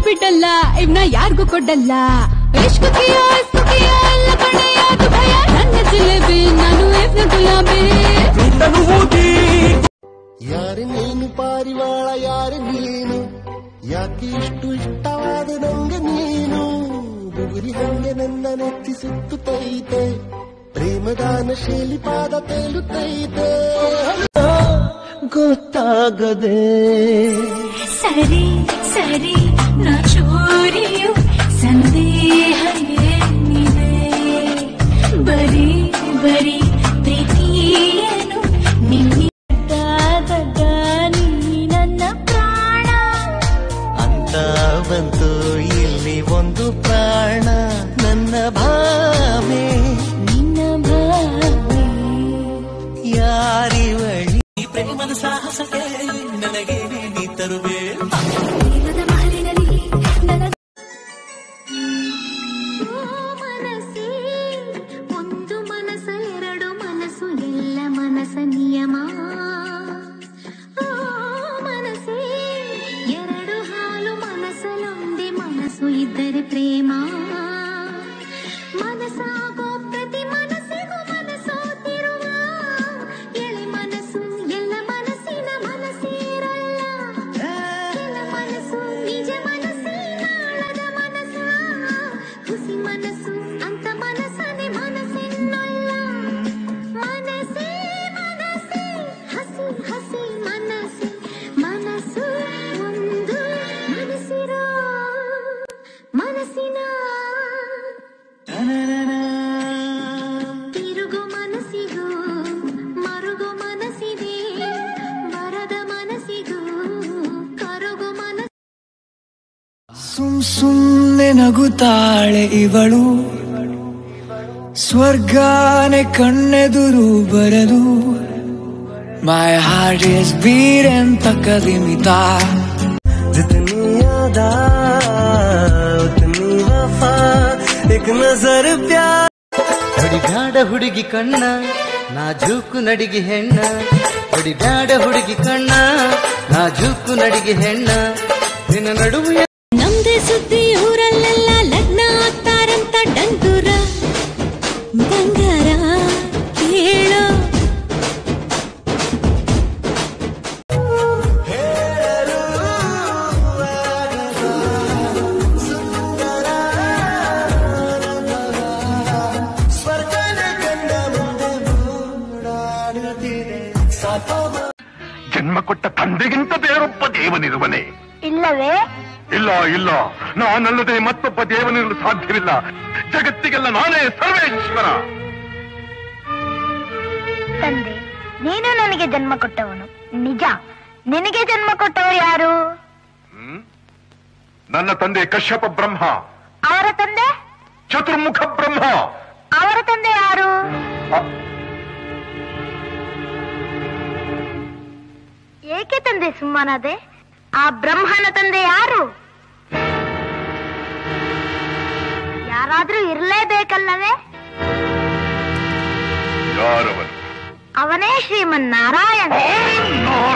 ಬಿಡಲ್ಲ ಇವ್ನ ಯಾರಿಗೂ ಕೊಡಲ್ಲ ಇಷ್ಕುಕಿಯ ಇಸ್ಕುಕಿಯ ಎಲ್ಲ ಕಣೆಯಾದು ಭಯ ನನ್ನ ಜಿಲೇಬಿ ನಾನು ಇವ್ನ ಗುಲಾಬಿ ಯಾರು ನೀನು ಪಾರಿವಾಳ ಯಾರು ನೀನು ಯಾಕೆ ಇಷ್ಟು ಇಷ್ಟವಾದ ನಂಗೆ ನೀನು ಬುಗುರಿ ಹಂಗೆ ನನ್ನ ನೆತ್ತಿ ಸುತ್ತುತ್ತೈತೆ ಪ್ರೇಮದಾನ ಶೈಲಿ ಪಾದ ತೇಲುತ್ತೈತೆ ಗೊತ್ತಾಗದೆ ಸರಿ ಸರಿ ನಾ ಚೋರಿಯು ಸಂದೇಹ ಏನಿದೆ ಬರೀ ಬರೀ ಪ್ರೀತಿಯೇನು ನಿನ್ನ ದಡ್ಡ ನೀ ನನ್ನ ಪ್ರಾಣ ಅಂತ ಬಂತು ಇಲ್ಲಿ ಒಂದು ಪ್ರಾಣ ನನ್ನ ಭಾವೆ ನಿನ್ನ ಭಾವೆ ಯಾರಿವಳಿ ದೇವದ ಮಹಲಿನಲ್ಲಿ ನನ್ನ ಓ ಮನಸ್ಸೇ ಒಂದು ಮನಸ್ಸು ಎರಡು ಮನಸ್ಸು ಎಲ್ಲ ಮನಸ್ಸ ನಿಯಮ ಓ ಮನಸ್ಸೇ ಎರಡು ಹಾಲು ಮನಸ್ಸಲ್ಲೊಂದೇ ಮನಸ್ಸು ಇದ್ದರೆ ಪ್ರೇಮ ಮನಸ್ಸಾಗೋ ಪ್ರತಿ ಮನಸ್ಸಿಗೂ ಮನಸ್ಸೋತಿರುವ ಎಳೆ ಮನಸ್ಸು ಎಲ್ಲ ಮನಸ್ಸಿನ ಮನಸ್ಸಿರಲ್ಲ ಕೆಲ ಮನಸ್ಸು ನಿಜ ಮನಸ್ಸಿನಾಳದ ಮನಸ್ಸ ಹುಸಿ ಮನಸ್ಸು ಅಂತ ಮನಸ್ಸನೆ ಮನಸ್ಸೆನ್ನಲ್ಲ ಮನಸ್ಸೇ ಮನಸ್ಸೇ ಹಸಿ ಹಸಿ ಮನಸ್ಸೇ ಮನಸ್ಸು ಒಂದು ಮನಸ್ಸಿರೋ ಮನಸ್ಸಿನ ತಿರುಗು ಮನಸ್ಸಿಗೂ ಮರುಗು ಮನಸ್ಸಿದೆ ಬರದ ಮನಸ್ಸಿಗೂ ಕರುಗು ಮನಸ್ಸು ಸುಮ್ ಸುಮ್ನೆ ನಗುತ್ತಾಳೆ ಇವಳು ಸ್ವರ್ಗಾನೆ ಕಣ್ಣೆದುರು ಬರಲು ಮೈ ಹಾರ್ಟ್ ಇಸ್ ಬೀಟ್ ಅಂತ ಕದಿಮಿತ जितनी यादा उतनी वफा एक नजर प्यार ಹೊಡಿಬ್ಯಾಡ ಹುಡುಗಿ ಕಣ್ಣ ನಾಜೂಕು ನಡಿಗೆ ಹೆಣ್ಣ ಹೊಡಿಬ್ಯಾಡ ಹುಡುಗಿ ಕಣ್ಣ ನಾಜೂಕು ನಡಿಗೆ ಹೆಣ್ಣ ನಿನ್ನ ನಡುವೆ ನಮ್ದೇ ಸುದ್ದಿ ಊರಲ್ಲೆಲ್ಲ ಲಗ್ನ ಆಗ್ತಾರಂತ ಡಂಗುರ ಬಂಗಾರ ಕೇಳೋ ಜನ್ಮ ಕೊಟ್ಟ ತಂದೆಗಿಂತ ಬೇರೊಬ್ಬ ದೇವನಿರುವನೆ ಇಲ್ಲವೇ ಇಲ್ಲ ಇಲ್ಲ ನಾನಲ್ಲದೆ ಮತ್ತೊಬ್ಬ ದೇವನಿರಲು ಸಾಧ್ಯವಿಲ್ಲ ಜಗತ್ತಿಗೆಲ್ಲ ನಾನೇ ಸರ್ವೇಶ್ವರ ತಂದೆ ನೀನು ನನಗೆ ಜನ್ಮ ಕೊಟ್ಟವನು ನಿಜ ನಿನಗೆ ಜನ್ಮ ಕೊಟ್ಟವರು ಯಾರು ಹ್ಮ್? ನನ್ನ ತಂದೆ ಕಶ್ಯಪ ಬ್ರಹ್ಮ ಅವರ ತಂದೆ ಚತುರ್ಮುಖ ಬ್ರಹ್ಮ ಅವರ ತಂದೆ ಯಾರು ಅ, ಏಕೆ ತಂದೆ ಸುಮ್ಮನಾದೆ ಆ ಬ್ರಹ್ಮನ ತಂದೆ ಯಾರು ಯಾರಾದ್ರೂ ಇರಲೇಬೇಕಲ್ಲವೇ ಯಾರವನು ಅವನೇ ಶ್ರೀಮನ್ನಾರಾಯಣ ನಾರಾಯಣ